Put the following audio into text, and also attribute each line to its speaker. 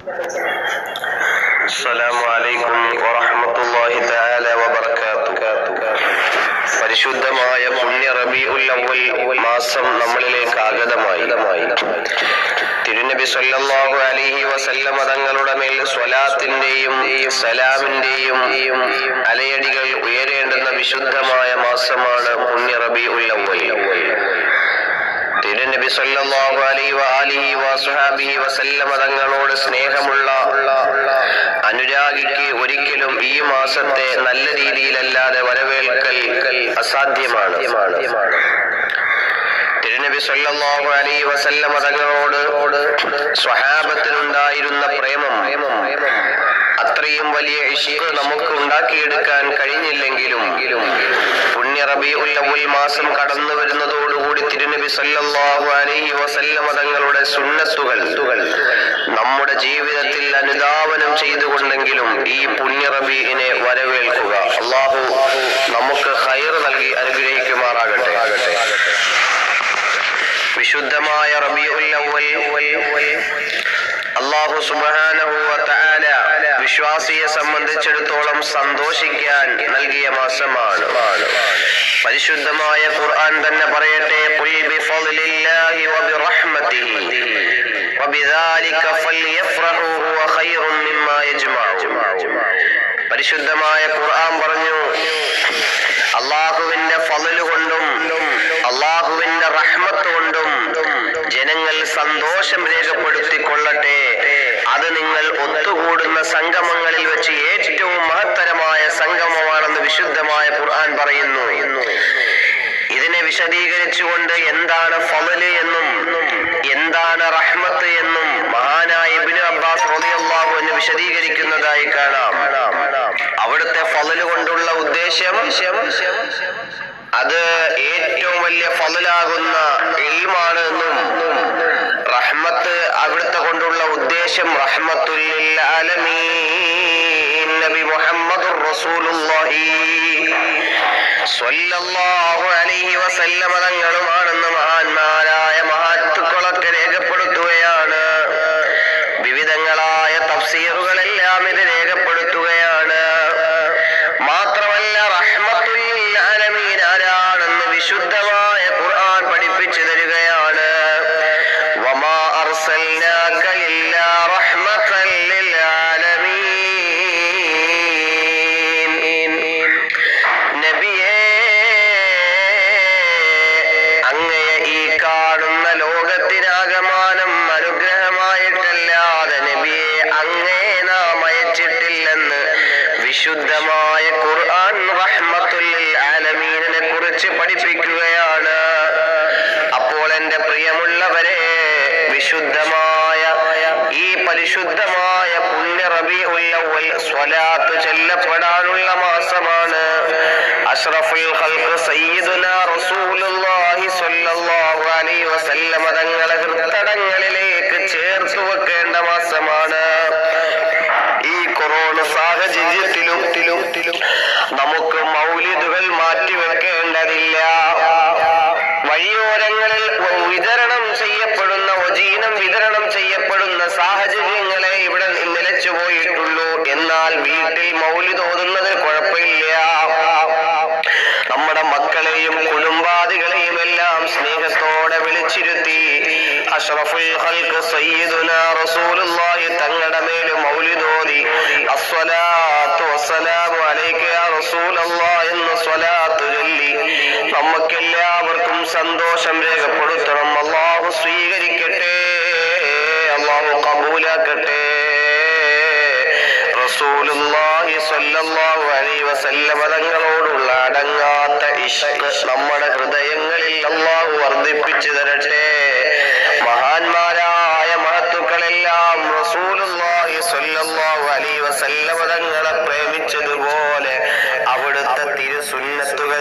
Speaker 1: السلام عليكم ورحمة الله تعالى وبركاته പരിശുദ്ധമായ പുണ്യ റബീഉൽ അവ്വൽ മാസം നമ്മളിലേക്ക് ആഗതമായി തിരുനബി സല്ലല്ലാഹു അലൈഹി വസല്ലമ തങ്ങളുടെ മേൽ സ്വലാത്തിന്റെയും സലാമിന്റെയും അലയടികൾ ഉയരേണ്ടുന്ന വിശുദ്ധമായ മാസമാണ് പുണ്യ റബീഉൽ അവ്വൽ തിരുനബി സല്ലല്ലാഹു അലൈഹി വആലിഹി വസഹാബിഹി വസല്ലമ തങ്ങളോട് സ്നേഹമുള്ള അനുരാഗിക്ക് ഒരിക്കലും ഈ മാസത്തെ നല്ല രീതിയിലല്ലാതെ വരവേൽക്കൽ അസാധ്യമാണ് തിരുനബി സല്ലല്ലാഹു അലൈഹി വസല്ലമ തങ്ങളോട് സ്വഹാബത്തിനുണ്ടായിരുന്ന പ്രേമം അത്രയും വലിയ ഇഷ്ക് നമുക്ക് ഉണ്ടാക്കിയെടുക്കാൻ കഴിഞ്ഞില്ലെങ്കിലും പുണ്യ റബീഉൽ അവ്വൽ മാസം കടന്നു വരുന്നതോടുകൂടി തിരുനബി സല്ലല്ലാഹു അലൈഹി വസല്ലമ തങ്ങളുടെ സുന്നത്തുകൾ നമ്മുടെ ജീവിതത്തിൽ അനുധാവനം ചെയ്തുകൊണ്ടെങ്കിലും ഈ പുണ്യ റബീഇനെ വരവേൽക്കുക അള്ളാഹു നമുക്ക് ഹൈർ നൽകി അനുഗ്രഹിക്കുമാറാകട്ടെ വിശുദ്ധമായ റബീഉൽ അവ്വൽ അള്ളാഹു സുബ്ഹാനഹു വ തആല വിശ്വാസിയെ സംബന്ധിച്ചിടത്തോളം സന്തോഷിക്കാൻ നൽകിയ മാസമാണ് പരിശുദ്ധമായ ഖുർആൻ തന്നെ പറയട്ടെ ഖുൽ ബിഫദ്ലില്ലാഹി വബിറഹ്മതിഹി വബിദാലിക ഫൽയഫ്റഹു ഹുവ ഖൈറും മിമ്മാ യജ്മഊൻ പരിശുദ്ധമായ ഖുർആൻ പറഞ്ഞു അള്ളാഹുവിന്റെ ഫضല് കൊണ്ടും അള്ളാഹുവിന്റെ റഹ്മത്ത് കൊണ്ടും ജനങ്ങൾ സന്തോഷം രേഖപ്പെടുത്തിക്കൊള്ളട്ടെ അത് നിങ്ങൾ ഒത്തുകൂടുന്ന സംഗമങ്ങളിൽ വെച്ച് ഏറ്റവും മഹത്തരമായ സംഗമമാണെന്ന് വിശുദ്ധമായ ഖുർആൻ പറയുന്നു ഇതിനെ വിശദീകരിച്ചുകൊണ്ട് എന്താണ് ഫളല് എന്നും എന്താണ് റഹ്മത്ത് എന്നും മഹാനായ ഇബ്നു അബ്ബാസ് റളിയല്ലാഹു എന്ന് വിശദീകരിക്കുന്നതായി കാണാം അവിടുത്തെ ഫളല് കൊണ്ടുള്ള ഉദ്ദേശം അത് ഏറ്റവും വലിയ ഫളലാകുന്ന ഇൽമാണ് എന്നും റഹ്മത്ത് അവിടുത്തെ കൊണ്ടുള്ള ഉദ്ദേശം റഹ്മത്തുൽ ലിൽ ആലമീൻ നബി മുഹമ്മദുർ റസൂലുള്ളാഹി സ്വല്ലല്ലാഹു അലൈഹി വസല്ലമ തങ്ങളുമാണെന്ന് മഹാന്മാരായ മഹത്തുക്കളൊക്കെ രേഖപ്പെടുത്തുകയാണ് വിവിധങ്ങളായ തഫ്സീറുകളെല്ലാം ഇത് രേഖപ്പെടുത്തുകയാണ് മാത്രമല്ല റഹ്മത്തുൽ ലിൽ ആലമീൻ ആരാണെന്ന് വിശുദ്ധമായ ഖുർആൻ പഠിപ്പിച്ചു തരികയാണ് വമാ അർസൽനാക ഇല്ലാ റഹ്മത്തൻ ലിൽ ആലമീൻ നബിയേ അങ്ങയെ ഈ കാണുന്ന ലോകത്തിനാകമാനം അനുഗ്രഹമായിട്ടല്ലാതെ നബിയെ അങ്ങയെ നാം അയച്ചിട്ടില്ലെന്ന് വിശുദ്ധമായ ഖുർആൻ റഹ്മത്തുല്ലിൽ ആലമീനെ കുറിച്ച് പഠിപ്പിക്കുകയാണ് അപ്പോൾ എന്റെ പ്രിയമുള്ളവരെ വിശുദ്ധമായ ഈ പരിശുദ്ധമായ പുണ്യ റബീഉൽ അവ്വൽ സ്വലാത്ത് ചെല്ലപ്പെടാനുള്ള മാസമാണ് അഷ്റഫുൽ ഖൽഖ് സയ്യിദുനാ റസൂലുള്ളാഹി സ്വല്ലല്ലാഹു അലൈഹി വസല്ലമ തങ്ങളെ ഹൃത്തടങ്ങളിലേക്ക് ചേർത്ത് വെക്കേണ്ട മാസമാണ് ഈ കൊറോണ സാഹചര്യത്തിലും നമുക്ക് മൗലിദുകൾ മാറ്റിവെക്കേണ്ടതില്ല വഴിയോരങ്ങളിൽ വിതരണം ചെയ്യപ്പെടുന്ന ഒജീനം വിതരണം ചെയ്യപ്പെടുന്ന സാഹചര്യങ്ങളെ ഇവിടെ നിലച്ചു പോയിട്ടുള്ളൂ എന്നാൽ വീട്ടിൽ മൗലിദ് ഓതുന്നതിൽ കുഴപ്പമില്ല നമ്മുടെ മക്കളെയും കുടുംബാദികളെയും എല്ലാം സ്നേഹത്തോടെ വിളിച്ചിരുത്തി അഷ്റഫുൽ ഖൽഖ് സയ്യിദുനാ റസൂലുള്ളാഹി തങ്ങളുടെ മേൽ മൗലിദ് ഓതി അസ്സലാത്തു വസ്സലാമു അലൈക യാ റസൂലല്ലാഹ് എന്ന് സ്വലാത്ത് ചൊല്ലി നമുക്കെല്ലാവർക്കും സന്തോഷം രേഖപ്പെടുത്തണം അള്ളാഹു സ്വീകരിക്കട്ടെ അള്ളാഹു കബൂലാക്കട്ടെ റസൂലുള്ളാഹി സ്വല്ലല്ലാഹു അലൈഹി വസല്ലമ തങ്ങളോടുള്ള അടങ്ങാത്ത ഇഷ്ക് നമ്മുടെ ഹൃദയങ്ങളിൽ അള്ളാഹു വർദ്ധിപ്പിച്ചു തരട്ടെ മഹാന്മാരായ മഹത്തുക്കളെല്ലാം റസൂലുള്ളാഹി സ്വല്ലല്ലാഹു അലൈഹി വസല്ലമ തങ്ങളെ പ്രേമിച്ചതുപോലെ അവിടുത്തെ തിരുസുന്നത്തുകൾ